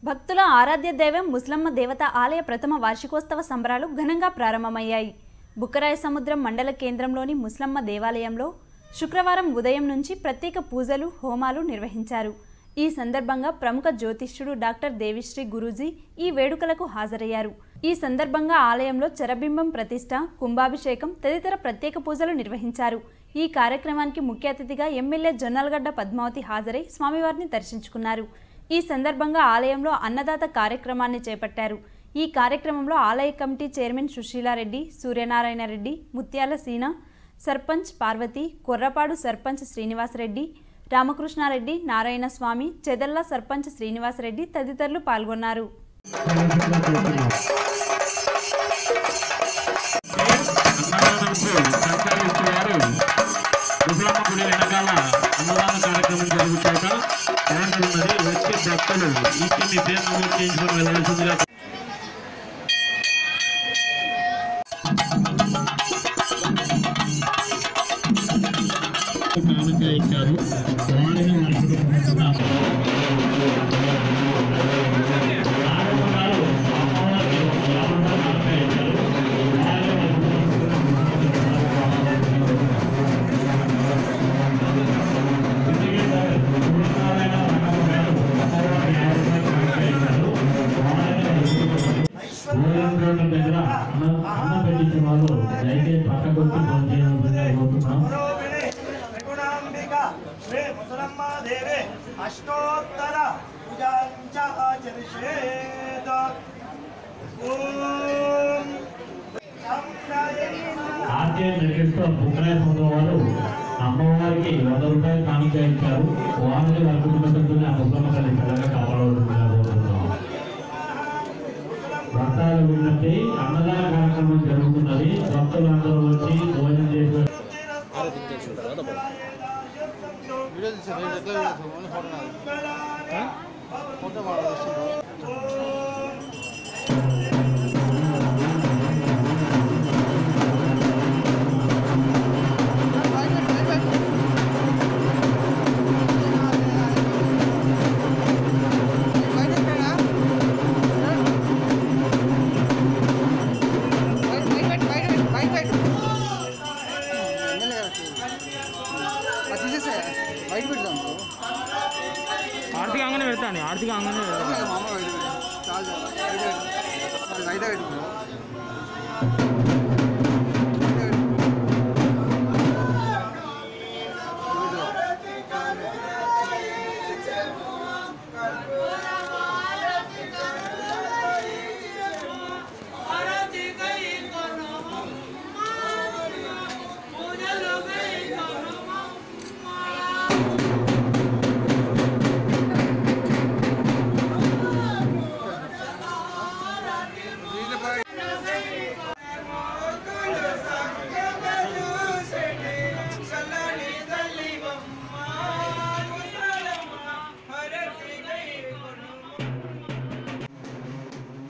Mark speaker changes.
Speaker 1: భక్తుల ఆరాధ్య దైవం ముస్లమ్మ దేవత ఆలయ ప్రథమ వార్షికోత్సవ సంబరాలు ఘనంగా ప్రారంభమయ్యాయి బుక్కరాయ సముద్రం మండల కేంద్రంలోని ముస్లమ్మ దేవాలయంలో శుక్రవారం ఉదయం నుంచి ప్రత్యేక పూజలు హోమాలు నిర్వహించారు ఈ సందర్భంగా ప్రముఖ జ్యోతిష్యుడు డాక్టర్ దేవిశ్రీ గురూజీ ఈ వేడుకలకు హాజరయ్యారు ఈ సందర్భంగా ఆలయంలో చరబింబం ప్రతిష్ట కుంభాభిషేకం తదితర ప్రత్యేక పూజలు నిర్వహించారు ఈ కార్యక్రమానికి ముఖ్య అతిథిగా ఎమ్మెల్యే జొన్నలగడ్డ పద్మావతి హాజరై స్వామివారిని దర్శించుకున్నారు ఈ సందర్భంగా ఆలయంలో అన్నదాత కార్యక్రమాన్ని చేపట్టారు ఈ కార్యక్రమంలో ఆలయ కమిటీ చైర్మన్ సుశీలారెడ్డి సూర్యనారాయణ రెడ్డి ముత్యాల సీన సర్పంచ్ పార్వతి కొర్రపాడు సర్పంచ్ శ్రీనివాసరెడ్డి రామకృష్ణారెడ్డి నారాయణ స్వామి చెదల్ల సర్పంచ్ శ్రీనివాసరెడ్డి తదితరులు పాల్గొన్నారు
Speaker 2: అన్నదానంకు సహకరించేవారు దుర్గమ్మ గుడి వెనకాల అన్నదాన కార్యక్రమం జరుగుతాక కౌంటర్ ఉన్నది వచ్చి భక్తులు ఇచ్చి మీ పేరు నమోదు చేయించుకొని వెళ్ళవలసిందిగా కానుక ఇచ్చారు వారిని వారి కుటుంబం ఊరంగం దగ్గర అన్న అన్న పెట్టించిన వాళ్ళు దయచేసి పక్కకొచ్చి ఫోన్ చేయాల్సిందిగా కోరుతున్నాం
Speaker 3: మరోవిని త్రిగుణాంబిక శ్రీ ముసలమ్మ దేవి అష్టోత్తర పూజాంచ ఆచరిషేత ఓం
Speaker 2: ఆర్టీఐ మెడికల్స్ లో బుక్రాయ సంఘం వారు అమ్మవారికి వంద రూపాయలు కానుక ఇచ్చారు వారిని వారి కుటుంబ సభ్యుల్ని ఆ ముసలమ్మ తల్లి చల్లగా కాపాడవలసిందిగా కోరుతున్నాం భక్తాలు విన్నట్టు అన్నదాన కార్యక్రమం జరుగుతున్నది భక్తులు అందరూ వచ్చి భోజనం చేసి
Speaker 4: వీడియో తీసారు ఎట్లా వీడియో ఓన్లీ ఫోటో నాది ఫోటో వాళ్ళు వస్తున్నారు బయట పెడతాం
Speaker 5: ఆర్థిక అంగనే పెడతాను ఆర్థిక అంగనే పెడతాను
Speaker 4: మామ బయట పెట్టు. చాలు చాలు. బయట పెట్టు. అది బయట పెట్టు
Speaker 6: పూజలు